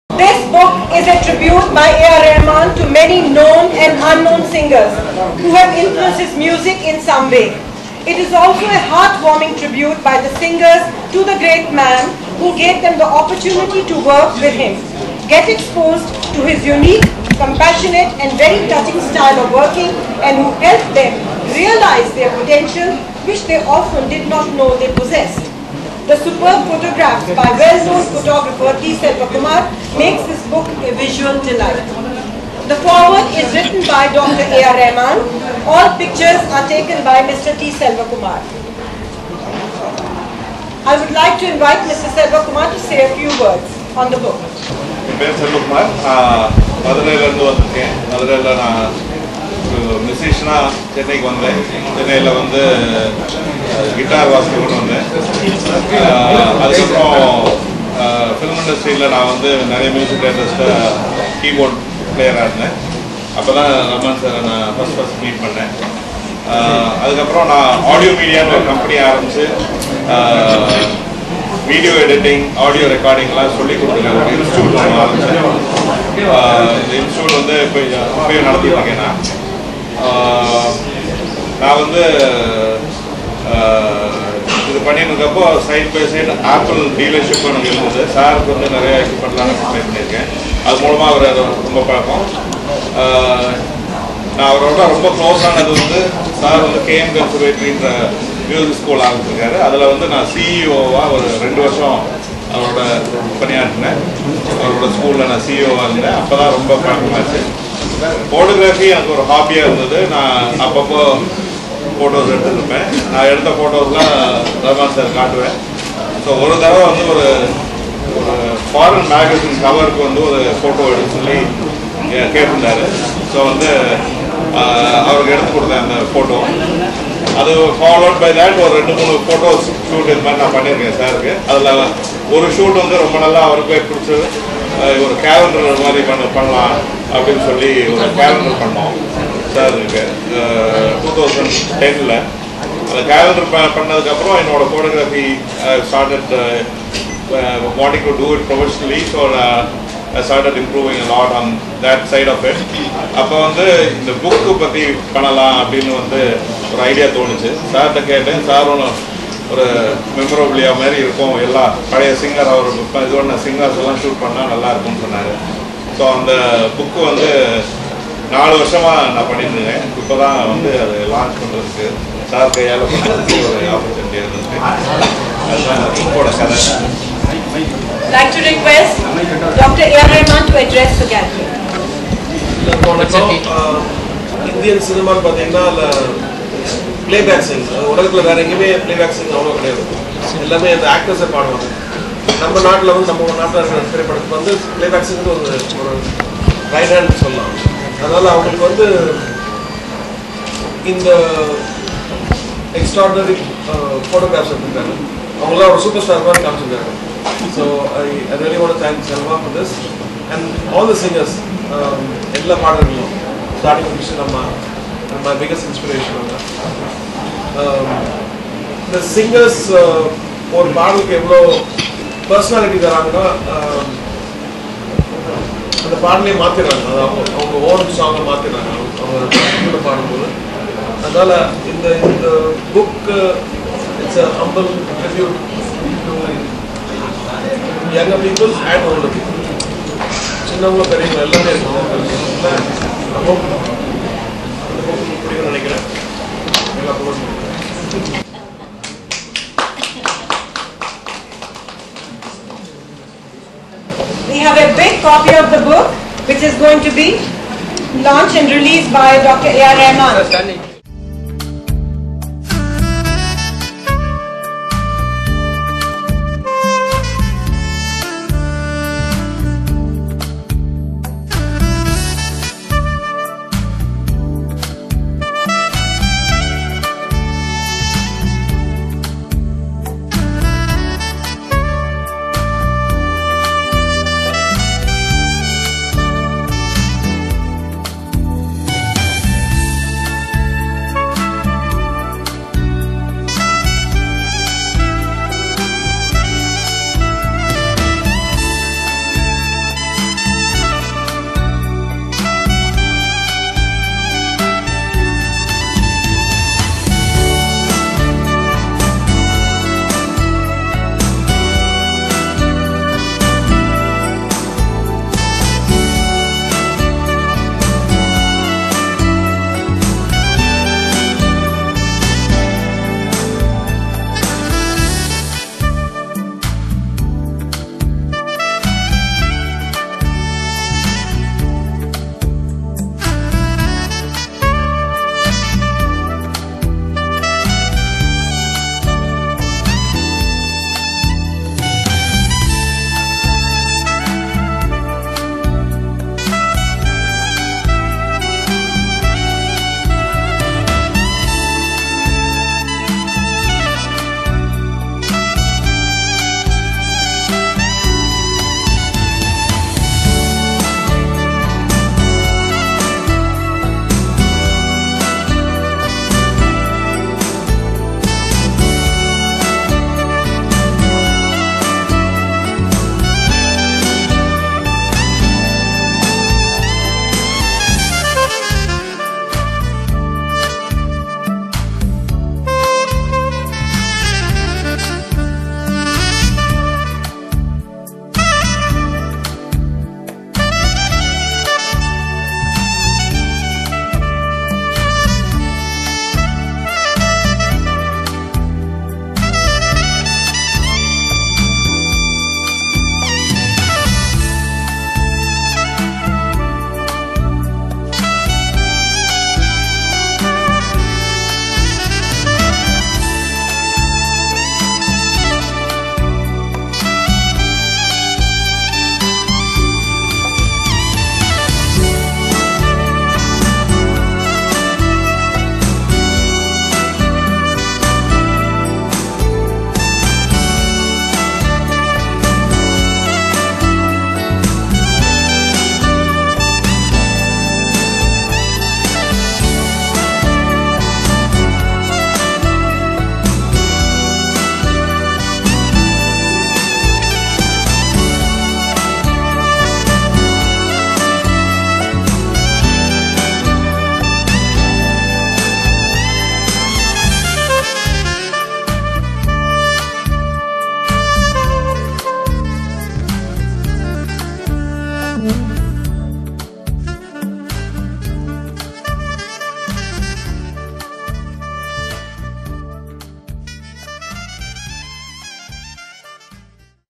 This book is a tribute by A.R. Rahman to many known and unknown singers who have influenced his music in some way. It is also a heartwarming tribute by the singers to the great man who gave them the opportunity to work with him, get exposed to his unique, compassionate and very touching style of working and who helped them realize their potential which they often did not know they possessed. The superb photographs by well-known photographer T. Selvakumar makes this book a visual delight. The foreword is written by Dr. A.R. Rahman. All pictures are taken by Mr. T. Selvakumar. I would like to invite Mr. Selvakumar to say a few words on the book. என் பேர் செல்வகுமார் நான் மதுரையிலேருந்து வந்திருக்கேன் மதுரையில் நான் மியூசிஷனாக சென்னைக்கு வந்தேன் சென்னையில் வந்து கிட்டார் வாசிக்கணும்னு வந்தேன் ஆஹ் அதுக்கப்புறம் ஃபிலிம் இண்டஸ்ட்ரியில் நான் வந்து நிறைய மியூசிக் டேரக்டர்ஸில் கீபோர்ட் பிளேயராக இருந்தேன் அப்போ தான் ரமன் சாரை நான் ஃபஸ்ட் ஃபஸ்ட் மீட் பண்ணேன் ஆஹ் அதுக்கப்புறம் நான் ஆடியோ மீடியான்னு ஒரு கம்பெனி ஆரம்பித்து வீடியோ எடிட்டிங் ஆடியோ ரெக்கார்டிங்லாம் சொல்லி கொடுத்துருக்கேன் ஒரு இன்ஸ்டியூட் ஒன்று ஆரம்பிச்சேன் ஆஹ் இந்த இன்ஸ்டியூட் வந்து இப்போ இப்பயும் நடத்திட்டு இருக்கேன் நான் ஆஹ் நான் வந்து ஆஹ் இது பண்ணிட்டு இருக்கப்போ side by side Apple dealership எனக்கு இருந்தது சாருக்கு வந்து நிறைய எக்யூப்மெண்ட்லாம் நான் ப்ளே பண்ணியிருக்கேன் அது மூலமாக அவர் ரொம்ப பழக்கம் ஆஹ் நான் அவரோட ரொம்ப க்ளோஸ் ஆனது வந்து சார் வந்து கேஎம் கன்சர்வேட்டரின்ற மியூசிக் ஸ்கூல் ஆரம்பிச்சிருக்காரு அதில் வந்து நான் சிஇஓவாக ஒரு ரெண்டு வருஷம் அவரோட பணியாற்றினேன் அவரோட ஸ்கூலில் நான் சிஇஓவாக இருந்தேன் அப்போ தான் ரொம்ப பழக்கமாச்சு ஃபோட்டோகிராஃபி எனக்கு ஒரு ஹாபியாக இருந்தது நான் அப்பப்போ ஃபோட்டோஸ் எடுத்துருப்பேன் நான் எடுத்த ஃபோட்டோஸ்லாம் ரஹ்மான் சார் காட்டுவேன் ஸோ ஒரு தடவை வந்து ஒரு ஒரு ஃபாரின் மேகசின் கவருக்கு வந்து ஒரு ஃபோட்டோ எடுக்க சொல்லி கே- கேட்டிருந்தாரு ஸோ வந்து ஆஹ், அவருக்கு எடுத்து கொடுத்தேன் அந்த ஃபோட்டோ அது ஃபாலோட் பை தேட் ஒரு ரெண்டு மூணு ஃபோட்டோஸ் ஷூட் இது மாதிரி நான் பண்ணியிருக்கேன் சாருக்கு அதில் ஒரு ஷூட் வந்து ரொம்ப நல்லா அவருக்கே பிடிச்சது ஆஹ், ஒரு கேலண்டர் மாதிரி பண்ண பண்ணலாம் அப்படின்னு சொல்லி ஒரு கேலண்டர் பண்ணோம் சாருக்கு டூ தௌசண்ட் டென்னில் அந்த கேலண்டர் பண்ணதுக்கப்புறம் என்னோட photography started wanting to do it professionally so uh, I started improving a lot on that side of it அப்போ வந்து இந்த புக்கு பற்றி பண்ணலாம் அப்படின்னு வந்து ஒரு ஐடியா தோணுச்சு சார்கிட்ட கேட்டேன் சாரும் ஒரு மெமரபிளியா மாதிரி இருக்கும் எல்லா பழைய சிங்கர் அவர் இப்போ இது பண்ண சிங்கர்ஸ் எல்லாம் ஷூட் பண்ணால் நல்லா இருக்கும்னு சொன்னார் ஸோ அந்த புக்கு வந்து நாலு வருஷமா நான் பண்ணிட்டு இருக்கேன் இப்போ தான் வந்து அதை லான்ச் பண்ணுறதுக்கு சார் கையால் பண்ணுறதுக்கு ஒரு ஆப்பர்ச்சுனிட்டி இருந்தது அதுதான் இந்த புக்கோட கதை like to request Dr. A.R. Rahman to address the gathering. வணக்கம் ஆஹ், இந்தியன் சினிமான்னு பார்த்தீங்கன்னா அதில் பிளேபேக் சிங் உலகத்தில் வேற எங்கேயுமே பிளேபேக் சிங் அவ்வளோ கிடையாது எல்லாமே அந்த ஆக்டர்ஸை பாடுவாங்க நம்ம நாட்டில் வந்து நம்ம நாட்டில் இருக்கிற திரைப்படத்துக்கு வந்து பிளேபேக் சிங் ஒரு ஒரு ரைட் ஹேண்ட் சொல்லலாம் அதனால் அவங்களுக்கு வந்து இந்த எக்ஸ்ட்ராடனரி ஃபோட்டோகிராஃப்ஸ் எடுத்துருக்காங்க அவங்களாம் ஒரு சூப்பர் ஸ்டார் மாதிரி காமிச்சிருக்காங்க so I I really want thank Selva for this and all the singers எல்லா பாடல்களும் ஸ்டார்டிங் விஷயம் நம்ம நம்ம பிகஸ்ட் இன்ஸ்பிரேஷன் அவங்க இந்த சிங்கர்ஸ் ஒரு பாடலுக்கு எவ்வளோ பர்சனாலிட்டி தராங்கன்னா um, அந்த பாடலே மாற்றிடுறாங்க அது அவங்க அவங்க ஓன் சாங்கை மாற்றிடுறாங்க அவங்க கூட பாடும்போது அதனால இந்த இந்த book it's a humble tribute to younger people and older people சின்னவங்க பெரியவங்க எல்லாமே இருக்கும் அந்த புக் பிடிக்கும்னு நினைக்கிறேன் எல்லா புக்கும் We have a big copy of the book which is going to be launched and released by Dr. A.R. Rahman.